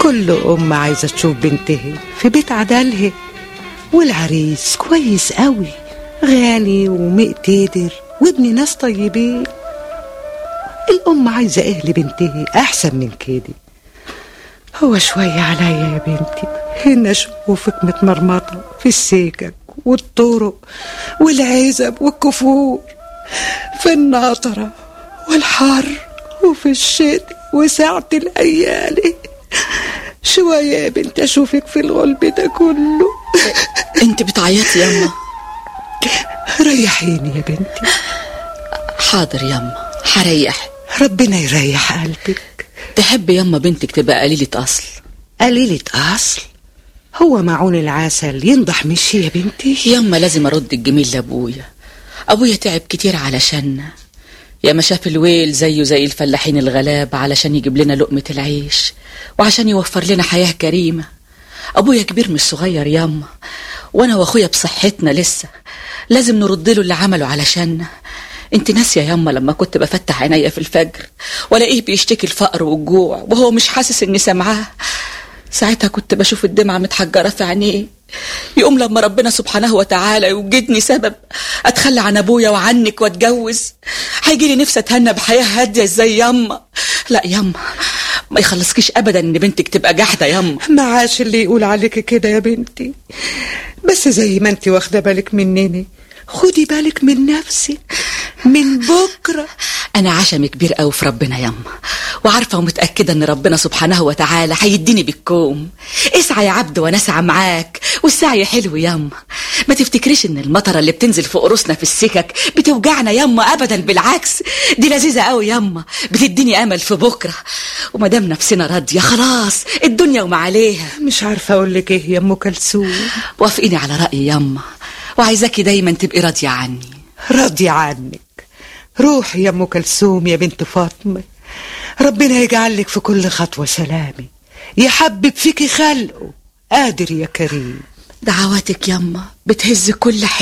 كل أم عايزة تشوف بنتها في بيت عدلها والعريس كويس قوي غني ومقتدر وابن ناس طيبين الأم عايزة إيه لبنتها أحسن من كده هو شوية عليا يا بنتي هنا أشوفك متمرمطة في السكك والطرق والعزب والكفور في الناطرة والحر وفي الشتاء وساعة الأيالي شوية يا بنت أشوفك في الغلب ده كله انت بتعيطي يما ريحيني يا بنتي حاضر يما هريح ربنا يريح قلبك تحب يما بنتك تبقى قليلة أصل قليلة أصل هو معون العسل ينضح مشي يا بنتي يما لازم أرد الجميل لأبويا أبويا تعب كتير علشاننا يا ما شاف الويل زيه زي الفلاحين الغلاب علشان يجيب لنا لقمة العيش وعشان يوفر لنا حياة كريمة أبويا كبير مش صغير ياما وأنا وأخويا بصحتنا لسه لازم نرد له اللي عمله علشاننا انت ناسية ياما لما كنت بفتح عينيا في الفجر والاقيه بيشتكي الفقر والجوع وهو مش حاسس اني سامعاه ساعتها كنت بشوف الدمعة متحجرة في عينيه يقوم لما ربنا سبحانه وتعالى يوجدني سبب اتخلى عن ابويا وعنك واتجوز هيجيلي نفسي اتهنى بحياة هادية ازاي ياما لا ياما ما يخلصكيش ابدا ان بنتك تبقى جحدة ياما معاش اللي يقول عليك كده يا بنتي بس زي ما انت واخده بالك منني خدي بالك من نفسك من بكره انا عشم كبير قوي في ربنا ياما وعارفه ومتاكده ان ربنا سبحانه وتعالى هيديني بالكوم اسعى يا عبد وانا اسعى معاك والسعي حلو ياما ما تفتكريش ان المطره اللي بتنزل فوق راسنا في السكك بتوجعنا ياما ابدا بالعكس دي لذيذه قوي ياما بتديني امل في بكره وما دام نفسنا راضيه خلاص الدنيا وما عليها مش عارفه اقول لك ايه يا ام كلثوم وافقيني على رايي ياما وعايزاكي دايما تبقي راضيه عني راضيه عنك روحي يا ام كلثوم يا بنت فاطمه ربنا يجعلك في كل خطوه سلامه يحبب فيكي خلقه قادر يا كريم دعواتك ياما بتهز كل حته